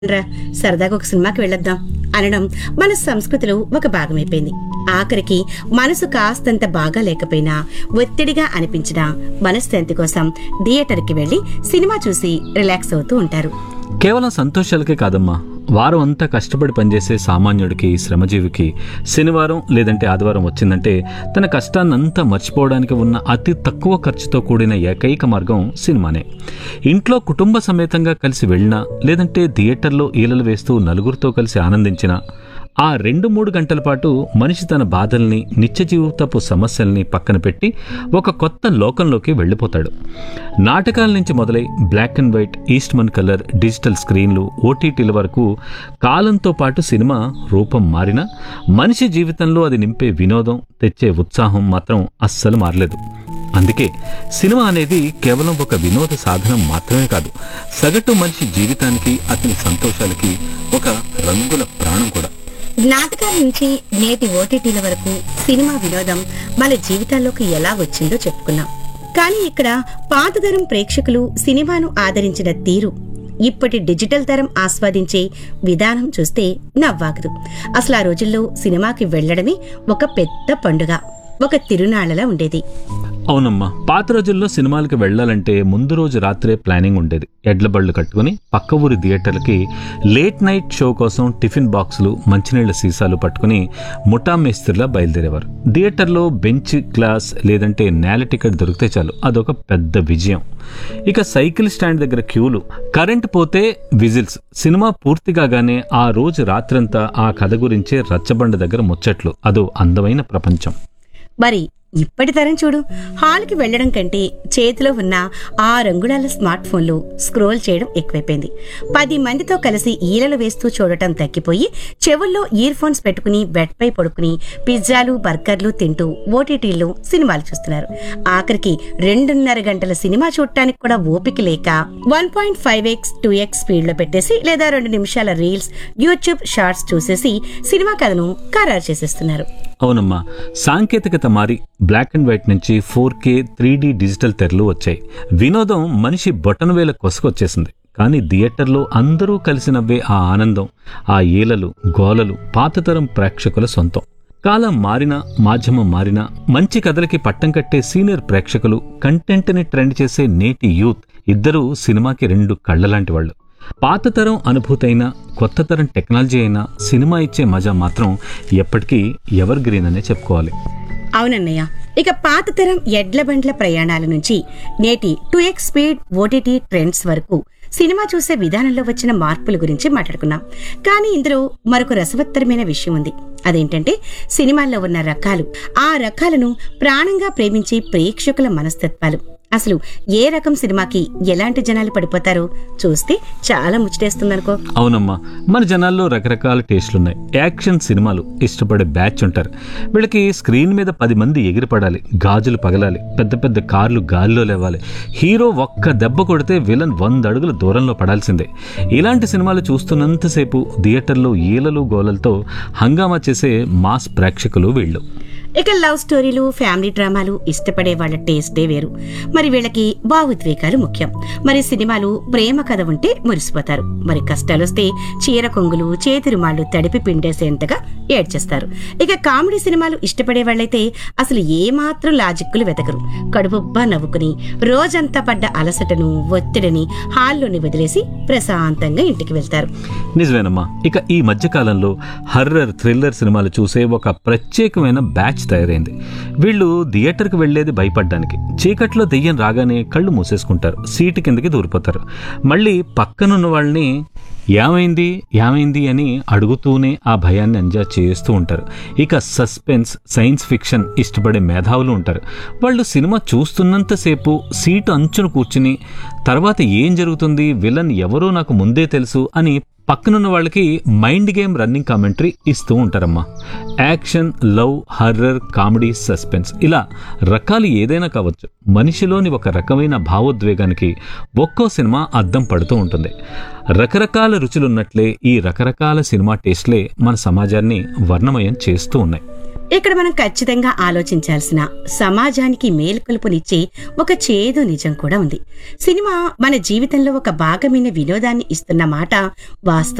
రా సరదాగా ఒక సినిమాకి వెళ్ళొద్దాం అనడం మన సంస్కృతిలో ఒక భాగమైపోయింది ఆఖరికి మనసు కాస్తంత బాగా లేకపోయినా ఒత్తిడిగా అనిపించినా మనశ్శాంతి కోసం థియేటర్కి వెళ్లి సినిమా చూసి రిలాక్స్ అవుతూ ఉంటారు కేవలం సంతోషాలకే కాదమ్మా వారం అంతా కష్టపడి పనిచేసే సామాన్యుడికి శ్రమజీవికి శనివారం లేదంటే ఆదివారం వచ్చిందంటే తన కష్టాన్నంతా మర్చిపోవడానికి ఉన్న అతి తక్కువ ఖర్చుతో కూడిన ఏకైక మార్గం సినిమానే ఇంట్లో కుటుంబ సమేతంగా కలిసి వెళ్ళినా లేదంటే థియేటర్లో ఈలలు వేస్తూ నలుగురితో కలిసి ఆనందించినా ఆ రెండు మూడు గంటల పాటు మనిషి తన బాధల్ని నిత్య జీవితపు సమస్యల్ని పక్కన పెట్టి ఒక కొత్త లోకంలోకి వెళ్ళిపోతాడు నాటకాల నుంచి మొదలై black and white Eastman colour digital స్క్రీన్లు ఓటీటీల వరకు కాలంతో పాటు సినిమా రూపం మారినా మనిషి జీవితంలో అది నింపే వినోదం తెచ్చే ఉత్సాహం మాత్రం అస్సలు మారలేదు అందుకే సినిమా అనేది కేవలం ఒక వినోద సాధనం మాత్రమే కాదు సగటు మనిషి జీవితానికి అతని సంతోషాలకి ఒక రంగుల ప్రాణం కూడా నాటకాల నుంచి నేటి ఓటీటీల వరకు సినిమా వినోదం మన జీవితాల్లోకి ఎలా వచ్చిందో చెప్పుకున్నాం కానీ ఇక్కడ పాతతరం ప్రేక్షకులు సినిమాను ఆదరించిన తీరు ఇప్పటి డిజిటల్ తరం ఆస్వాదించే విధానం చూస్తే నవ్వాగదు అసలు ఆ రోజుల్లో సినిమాకి వెళ్లడమే ఒక పెద్ద పండుగ ఒక తిరునాళ్లలా ఉండేది అవునమ్మా పాత రోజుల్లో సినిమాలకి వెళ్ళాలంటే ముందు రోజు రాత్రే ప్లానింగ్ ఉండేది ఎడ్ల బళ్ళు కట్టుకుని పక్క ఊరి థియేటర్లకి లేట్ నైట్ షో కోసం టిఫిన్ బాక్సులు మంచినీళ్ల సీసాలు పట్టుకుని ముఠా మేస్త్రిలా బయలుదేరేవారు థియేటర్లో బెంచ్ క్లాస్ లేదంటే నేల టికెట్ దొరికితే చాలు అదొక పెద్ద విజయం ఇక సైకిల్ స్టాండ్ దగ్గర క్యూలు కరెంట్ పోతే విజిల్స్ సినిమా పూర్తి కాగానే ఆ రోజు రాత్రంతా ఆ కథ గురించే రచ్చబండ దగ్గర ముచ్చట్లు అదో అందమైన ప్రపంచం మరి ఇప్పటి తరం చూడు హాల్కి వెళ్లడం కంటే చేతిలో ఉన్న ఆ రంగుళాల స్మార్ట్ ఫోన్లో స్క్రోల్ చేయడం ఎక్కువైపోయింది పది మందితో కలిసి ఈలలు వేస్తూ చూడటం తగ్గిపోయి చెవుల్లో ఇయర్ ఫోన్స్ పెట్టుకుని బెడ్ పై పడుకుని పిజ్జాలు బర్గర్లు తింటూ ఓటీటీల్లో సినిమాలు చూస్తున్నారు ఆఖరికి రెండున్నర గంటల సినిమా చూడటానికి కూడా ఓపిక లేక one point five X two X speed లో పెట్టేసి లేదా రెండు నిమిషాల రీల్స్ యూట్యూబ్ షార్ట్స్ చూసేసి సినిమా కథను ఖరారు చేసేస్తున్నారు అవునమ్మా సాంకేతికత మారి బ్లాక్ అండ్ వైట్ నుంచి ఫోర్ కే త్రీ డిజిటల్ తెరలు వచ్చాయి వినోదం మనిషి బొటనవేల కొసకొచ్చేసింది కానీ థియేటర్లో అందరూ కలిసి నవ్వే ఆ ఆనందం ఆ ఈలలు గోలలు పాతతరం ప్రేక్షకుల సొంతం కాలం మారినా మాధ్యమం మారినా మంచి కథలకి పట్టం కట్టే సీనియర్ ప్రేక్షకులు కంటెంట్ని ట్రెండ్ చేసే నేటి యూత్ ఇద్దరూ సినిమాకి రెండు కళ్ళలాంటి వాళ్ళు పాత తరం అనుభూతైన కొత్త తరం టెక్నాలజీ అయినా సినిమా ఇచ్చే మజా మాత్రం ఎప్పటికీ ఎవర్ గ్రీన్ అనే చెప్పుకోవాలి అవునన్నయ్య ఇక పాత తరం ఎడ్ల బండ్ల ప్రయాణాల నుంచి నేటి two X speed OTT trends వరకు సినిమా చూసే విధానంలో వచ్చిన మార్పుల గురించి మాట్లాడుకున్నాం కానీ ఇందులో మరొక రసవత్తరమైన విషయం ఉంది అదేంటంటే సినిమాల్లో ఉన్న రకాలు ఆ రకాలను ప్రాణంగా ప్రేమించే ప్రేక్షకుల మనస్తత్వాలు అసలు ఏ రకం సినిమాకి ఎలాంటి జనాలు పడిపోతారో చూస్తే చాలా ముచ్చటేస్తుందనుకో అవునమ్మా మన జనాల్లో రకరకాల టేస్టులున్నాయి యాక్షన్ సినిమాలు ఇష్టపడే బ్యాచ్ ఉంటారు వీళ్ళకి స్క్రీన్ మీద పది మంది ఎగిరిపడాలి గాజులు పగలాలి పెద్ద పెద్ద కార్లు గాలిలో లేవాలి హీరో ఒక్క దెబ్బ కొడితే విలన్ వంద అడుగుల దూరంలో పడాల్సిందే ఇలాంటి సినిమాలు చూస్తున్నంతసేపు థియేటర్లో ఈలలు గోలలతో హంగామా చేసే మాస్ ప్రేక్షకులు వీళ్ళు ఇక లవ్ స్టోరీలు ఫ్యామిలీ డ్రామాలు ఇష్టపడే వాళ్ళ టేస్టే వేరు మరి వీళ్ళకి భావోద్వేగాలు ముఖ్యం మరి సినిమాలు ప్రేమ కథ ఉంటే మురిసిపోతారు మరి కష్టాలొస్తే చీర కొంగులు చేతి రుమాళ్ళు తడిపి పిండేసేంతగా ఏడ్చేస్తారు ఇక కామెడీ సినిమాలు ఇష్టపడే వాళ్ళైతే అసలు ఏమాత్రం లాజిక్కులు వెతకరు కడుపుబ్బా నవ్వుకుని రోజంతా పడ్డ అలసటను ఒత్తిడిని హాల్లోని వదిలేసి ప్రశాంతంగా ఇంటికి వెళ్తారు నిజమేనమ్మా ఇక ఈ మధ్యకాలంలో హర్రర్ థ్రిల్లర్ సినిమాలు చూసే ఒక ప్రత్యేకమైన బ్యాచ్ తయారైంది వీళ్ళు థియేటర్కి వెళ్లేది భయపడ్డానికి చీకట్లో దెయ్యం రాగానే కళ్ళు మూసేసుకుంటారు సీటు కిందకి దూరిపోతారు మళ్ళీ పక్కనున్న వాళ్ళని ఏమైంది ఏమైంది అని అడుగుతూనే ఆ భయాన్ని ఎంజాయ్ చేస్తూ ఉంటారు ఇక సస్పెన్స్ సైన్స్ ఫిక్షన్ ఇష్టపడే మేధావులు ఉంటారు వాళ్ళు సినిమా చూస్తున్నంతసేపు సీటు అంచున కూర్చుని తర్వాత ఏం జరుగుతుంది విలన్ ఎవరో నాకు ముందే తెలుసు అని పక్కనున్న వాళ్ళకి మైండ్ గేమ్ రన్నింగ్ కామెంటరీ ఇస్తూ ఉంటారమ్మా action love horror comedy suspense ఇలా రకాలు ఏదైనా కావచ్చు మనిషిలోని ఒక రకమైన భావోద్వేగానికి ఒక్కో సినిమా అద్దం పడుతూ ఉంటుంది రకరకాల రుచులున్నట్లే ఈ రకరకాల సినిమా టేస్ట్లే మన సమాజాన్ని వర్ణమయం చేస్తూ ఉన్నాయి ఇక్కడ మనం ఖచ్చితంగా ఆలోచించాల్సిన సమాజానికి మేలుకొలుపునిచ్చే ఒక చేదు నిజం కూడా ఉంది సినిమా మన జీవితంలో ఒక భాగమైన వినోదాన్ని ఇస్తున్న మాట వాస్తవం